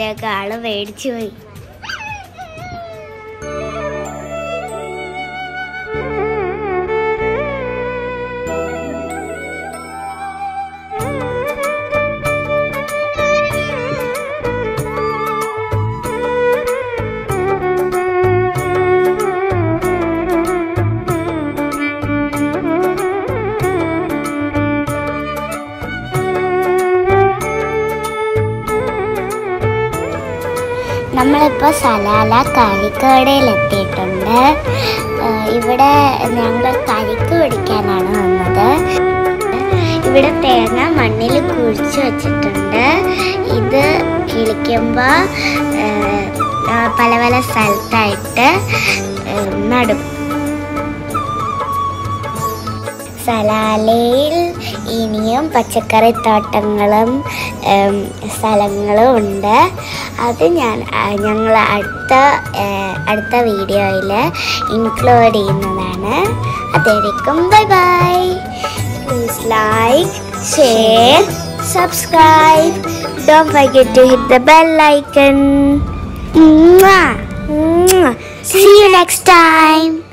കണ്ടപ്പോഴത്തേക്ക് ആള് മേടിച്ചു പോയി നമ്മളിപ്പോൾ സലാല കരിക്കടയിൽ എത്തിയിട്ടുണ്ട് ഏഹ് ഇവിടെ ഞങ്ങൾ കരിക്ക് പിടിക്കാനാണ് വന്നത് ഇവിടെ തേങ്ങ മണ്ണിൽ കുഴിച്ച് വെച്ചിട്ടുണ്ട് ഇത് കിളിക്കുമ്പോൾ പല പല സ്ഥലത്തായിട്ട് ഏഹ് നടും സലാലയിൽ ഇനിയും പച്ചക്കറി തോട്ടങ്ങളും ഉം, സ്ഥലങ്ങളും ഉണ്ട് അത് ഞാൻ ഞങ്ങൾ അടുത്ത ഏ, അടുത്ത വീഡിയോയിൽ ഇൻക്ലൂഡ് ചെയ്യുന്നതാണ് അതായിരിക്കും bye bye please like share subscribe don't forget to hit the bell icon. Mwah. Mwah. See you next time.